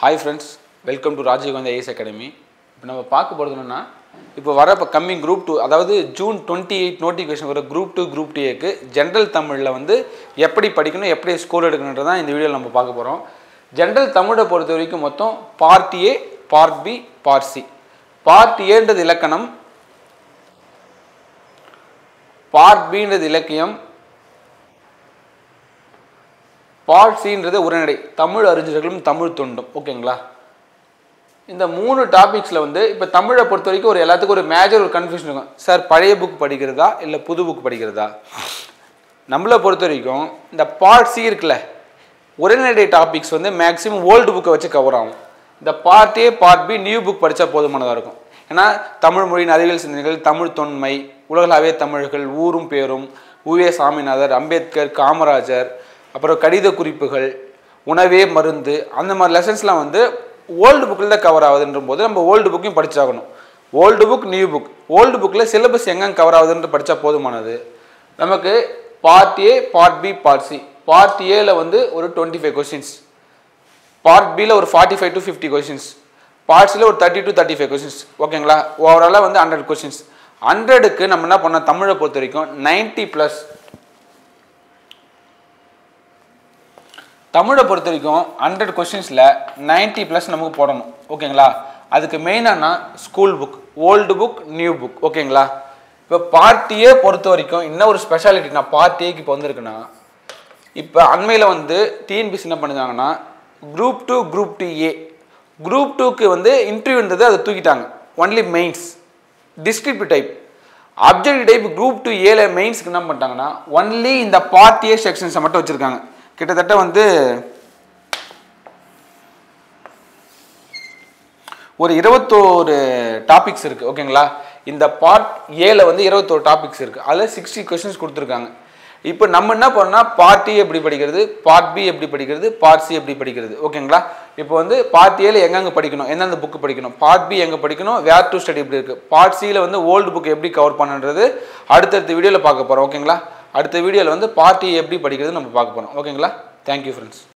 hi friends welcome to Rajiv Gandhi IS academy இப்போ நம்ம பார்க்க போகிறது என்னன்னா இப்போ வர இப்போ கம்மிங் குரூப் டூ அதாவது ஜூன் டுவெண்ட்டி எயிட் நோட்டிஃபிகேஷன் வர குரூப் டூ குரூப் டேக்கு ஜென்ரல் தமிழில் வந்து எப்படி படிக்கணும் எப்படி ஸ்கோர் எடுக்கணுன்றது தான் இந்த வீடியோவில் நம்ம பார்க்க போகிறோம் ஜென்ரல் தமிழை பொறுத்த வரைக்கும் மொத்தம் part A part B part C part ஏன்றது இலக்கணம் பார்ட் பின்றது இலக்கியம் பார்ட் சின்றது உரைநடை தமிழ் அறிஞர்களும் தமிழ் தொண்டும் ஓகேங்களா இந்த மூணு டாபிக்ஸில் வந்து இப்போ தமிழை பொறுத்த வரைக்கும் ஒரு எல்லாத்துக்கும் ஒரு மேஜர் ஒரு கன்ஃபியூஷன் இருக்கும் சார் பழைய புக் படிக்கிறதா இல்லை புது புக் படிக்கிறதா நம்மளை பொறுத்த வரைக்கும் இந்த பார்ட் சி இருக்குல்ல உரைநடை டாபிக்ஸ் வந்து மேக்ஸிமம் ஓல்டு புக்கை வச்சு கவர் ஆகும் இந்த part A part B new book படித்தா போதுமானதாக இருக்கும் ஏன்னா தமிழ் மொழியின் அறிவியல் சிந்தனைகள் தமிழ் தொன்மை உலகளாவிய தமிழர்கள் ஊரும் பேரும் உவே சாமிநாதர் அம்பேத்கர் காமராஜர் அப்புறம் கடித குறிப்புகள் உணவே மருந்து அந்த மாதிரி லெசன்ஸ்லாம் வந்து ஓல்டு புக்கில் தான் கவர் ஆகுதுன்ற போது நம்ம ஓல்டு புக்கையும் படிச்சாகணும் old book new book old புக்கில் சிலபஸ் எங்கெங்க கவர் ஆகுதுன்னு படித்தா போதுமானது நமக்கு part A part B part C part ஏல வந்து ஒரு டுவெண்ட்டி ஃபைவ் கொஸ்டின்ஸ் பார்ட் பியில் ஒரு forty five to fifty questions பார்ட்ஸில் ஒரு thirty to thirty five questions ஓகேங்களா ஓவராலாக வந்து ஹண்ட்ரட் கொஸ்டின்ஸ் ஹண்ட்ரடுக்கு நம்ம என்ன பண்ணோம் தமிழை பொறுத்த வரைக்கும் நைன்ட்டி ப்ளஸ் தமிழை பொறுத்த வரைக்கும் ஹண்ட்ரட் கொஸ்டின்ஸில் நைன்ட்டி ப்ளஸ் நமக்கு போடணும் ஓகேங்களா அதுக்கு மெயினானா school book old book new book ஓகேங்களா இப்போ பார்ட்டியே பொறுத்த வரைக்கும் என்ன ஒரு ஸ்பெஷாலிட்டினா பார்ட்டிக்கு இப்போ வந்திருக்குன்னா இப்போ அண்மையில் வந்து டிஎன்பிசி என்ன பண்ணுறாங்கன்னா group two group two A group டூக்கு வந்து இன்டர்வியூன்றது அதை தூக்கிட்டாங்க only mains descriptive type objective type group two ஏல மெயின்ஸ்க்கு என்ன பண்ணிட்டாங்கன்னா ஒன்லி இந்த பார்ட் ஏ செக்ஷன்ஸை மட்டும் வச்சுருக்காங்க கிட்டத்தட்ட வந்து ஒரு இருபத்தோரு டாபிக்ஸ் இருக்குது ஓகேங்களா இந்த பார்ட் ஏல வந்து இருபத்தோரு டாபிக்ஸ் இருக்குது அதில் சிக்ஸ்டி கொஸ்டின்ஸ் கொடுத்துருக்காங்க இப்போ நம்ம என்ன பண்ணோம்னா பார்ட் ஏ எப்படி படிக்கிறது பார்ட் பி எப்படி படிக்கிறது பார்ட் சி எப்படி படிக்கிறது ஓகேங்களா இப்போ வந்து பார்ட் ஏல எங்கெங்கே படிக்கணும் எந்தெந்த புக்கு படிக்கணும் பார்ட் பி எங்கே படிக்கணும் வேர் டு ஸ்டடி எப்படி இருக்குது பார்ட் சியில் வந்து ஓல்டு புக் எப்படி கவர் பண்ணுன்றது அடுத்தடுத்த வீடியோவில் பார்க்க போகிறோம் ஓகேங்களா அடுத்த வீடியோவில் வந்து பார்ட் ஏ எப்படி படிக்கிறது நம்ம பார்க்க போகிறோம் ஓகேங்களா தேங்க்யூ ஃப்ரெண்ட்ஸ்